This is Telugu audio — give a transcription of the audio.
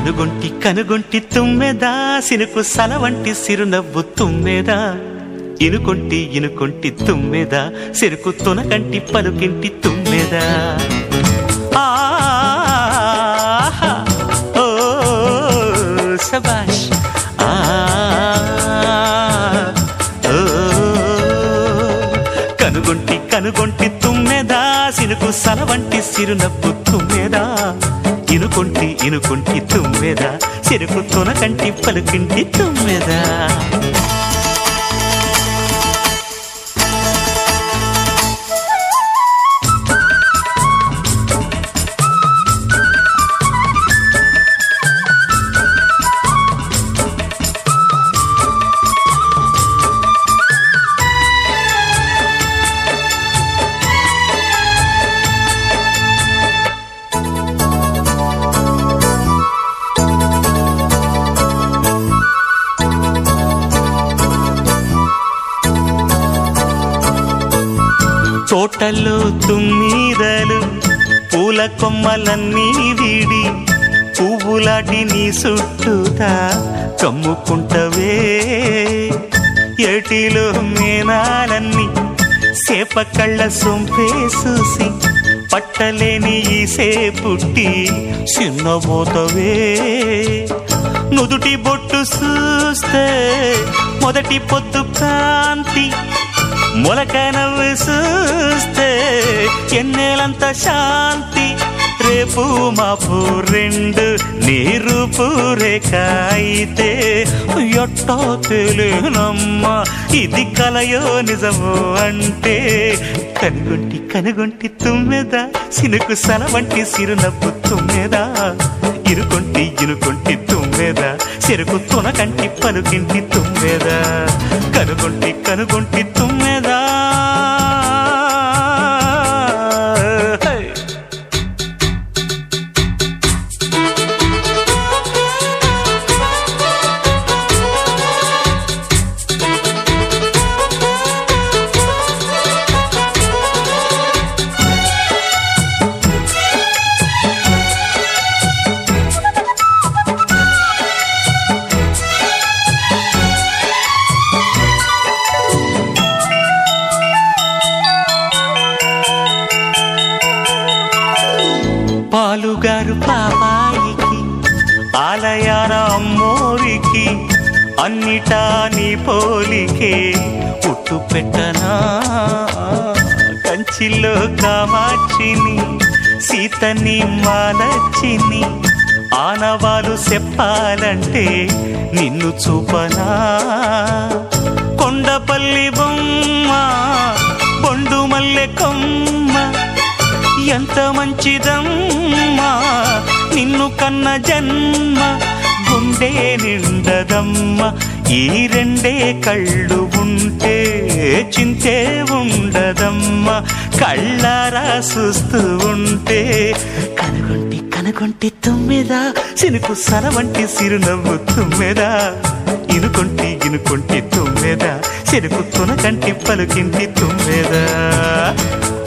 కనుగొంటి కనుగొంటి తుమ్మెదా సినుకు సలవంటి సిరునవ్వు తుమ్మెదా ఇనుకొంటి ఇనుకొంటి తుమ్మెదా సిరుకు తునకంటి పలుకింటి తుమ్మెదా ఆహా ఓ శబాష్ ఆ ఓ కనుగొంటి కనుగొంటి తుమ్మెదా సినుకు సలవంటి సిరునవ్వు తుమ్మెదా ఇనుకొంటి ఇనుకొంటి తుమ్మెదా సిరుకు తొనకంటి పలుకింటి తుమ్మెదా తోటల్లో తుమ్మిదలు పూల కొమ్మలన్నీ వీడి పువ్వులాటి నీ చుట్టూతా కమ్ముకుంటవే ఏటిలో మేనాలన్నీ సేప కళ్ళ సొంపే చూసి పట్టలేని ఈసే పుట్టి చిన్నబోతవే నుదుటి బొట్టు చూస్తే మొదటి పొద్దు కాంతి మొలక నవ్వు చూస్తే ఎన్నేలంత శాంతి రేపు మాపు రెండు నీరు పూరేక అయితే ఎట్టో తెలియనమ్మ ఇది కలయో నిజమో అంటే కనుగొంటి కనుగొంటి తుమ్మెదా సినుకు సలవంటి సిరునవ్వు తుమ్మెదా ఇరుకొంటి ఇనుకొంటి తుమ్మెదా చెరుకు తునకంటి పలుకింటి తుమ్మెదా కనుగొంటి కనుగొంటి తుమ్మెదా హై! పాలుగారు పాపాయికి ఆలయాల అమ్మోరికి అన్నిటా నీ పోలికే పుట్టు పెట్టనా కంచిలో కామాక్షిని సీతని మాలచ్చిని ఆనవాలు చెప్పాలంటే నిన్ను చూపనా కొండపల్లి బొమ్మ పొండు మల్లె కొమ్మ ఎంత మంచిదమ్మా నిన్ను కన్న జన్మ గుండె నిండదమ్మ ఈ రెండే కళ్ళు ఉంటే చింతే ఉండదమ్మ కళ్ళారా చూస్తూ ఉంటే కనుగొంటి కనుగొంటి తుమ్మెదా సినుకు సరవంటి సిరునవ్వు తుమ్మెదా ఇనుకొంటి ఇనుకొంటి తుమ్మెదా చెరుకు తునకంటి పలుకింటి తుమ్మెదా